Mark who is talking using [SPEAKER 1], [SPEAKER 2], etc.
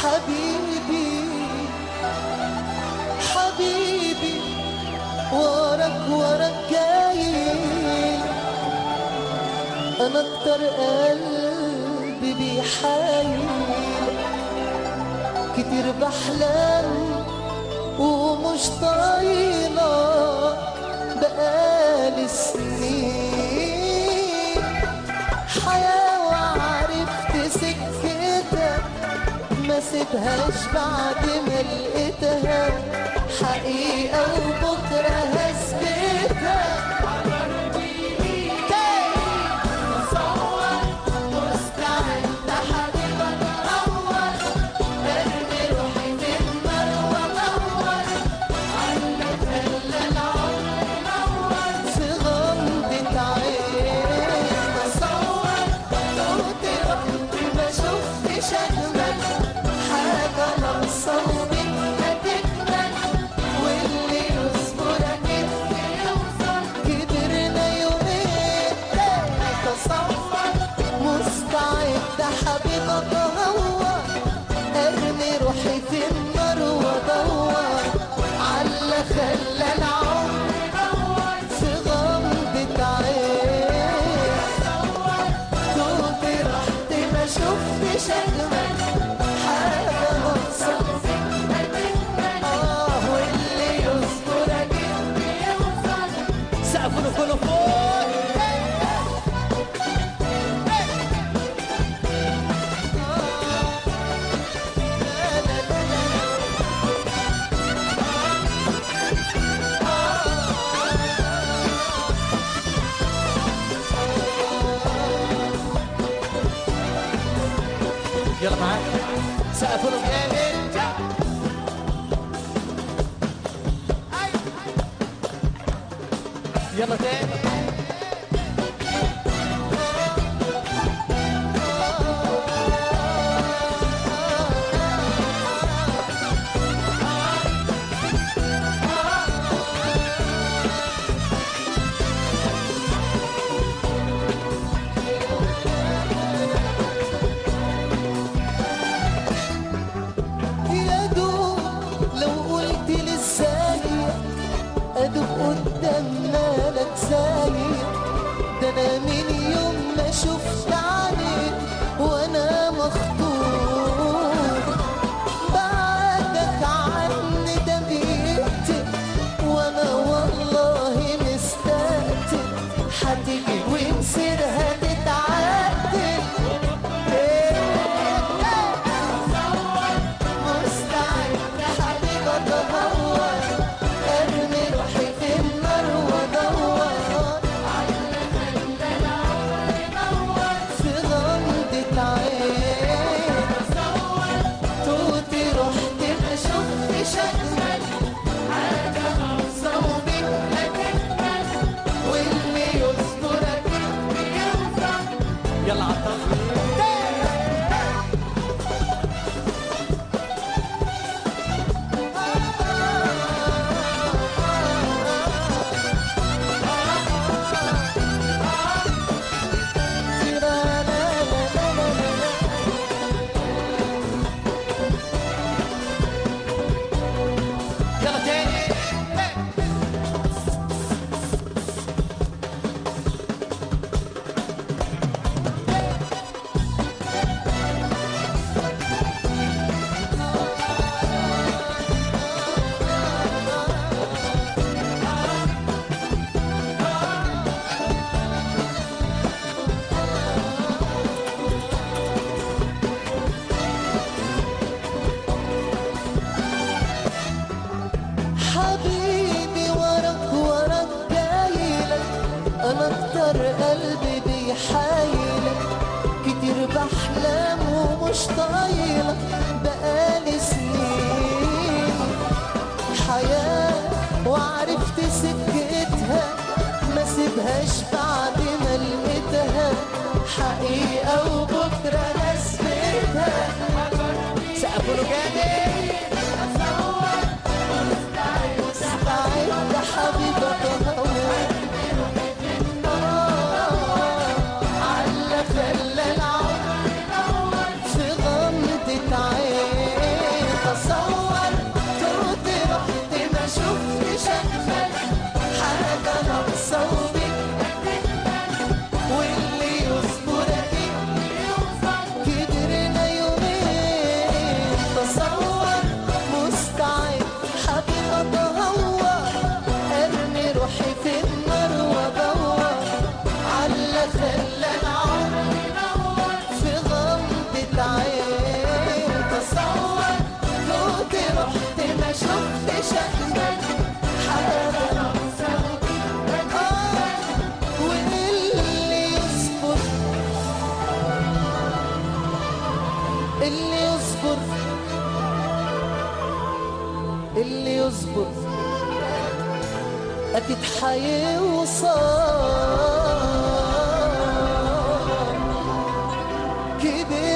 [SPEAKER 1] حبيبي حبيبي وراك وراك جاي انا اكتر قلبي بيحايل كتير بحلم ومش طايلة بقالي سنين حياة وعرفت سكتها ما سيبهاش بعد ما لقيتها حقيقة وبكرة هثبتها مستعد حبيبك أول ارمي روحي في النار وادور عنك خلى العمر نور في غمضة عين بصور توت رحت ما شفتش أجمل حاجة ناقصة وبدها تكمل واللي يصبرك يوصل كبرنا يومين تصور مستعد حبيبك هو ارمي روحي في النار وادور على خلى العمر في غمضة عين توتي رحت ما شفتش اجمل حاجة ناقصة اه واللي يصبرك يوصل
[SPEAKER 2] سقفوا كله فوق يلا معاك سقفوا له جامد يلا تاني
[SPEAKER 1] يا دوب لو قلت للسايق ادوب قدام مالك سايق ده انا من يوم ما شفت عليك وانا مخطوب بعدك عني ده بيقتل وانا والله مستقتل هتيجي ومصيرها تتعدل مستعد حبيبك ادور ارمي روحي في النار وادور في غمضة عين توتي رحت ما شفتش اجمل حاجة ناقصة وبدها تكمل واللي يذكرك يوصل
[SPEAKER 2] يلا عطل يلا تاني
[SPEAKER 1] حبيبي وراك وراك جايلك انا اكتر قلبي بيحايلك كتير بحلم ومش طايلك بقالي سنين حياة وعرفت سكتها ما سيبهاش بعد ما لقيتها حقيقة وبكرة هثبتها
[SPEAKER 2] سقفوا له جامد
[SPEAKER 1] مستعد حبيبك هو على خلى العمر في غمضة عين اللي يصبر اكيد حيوصل كبر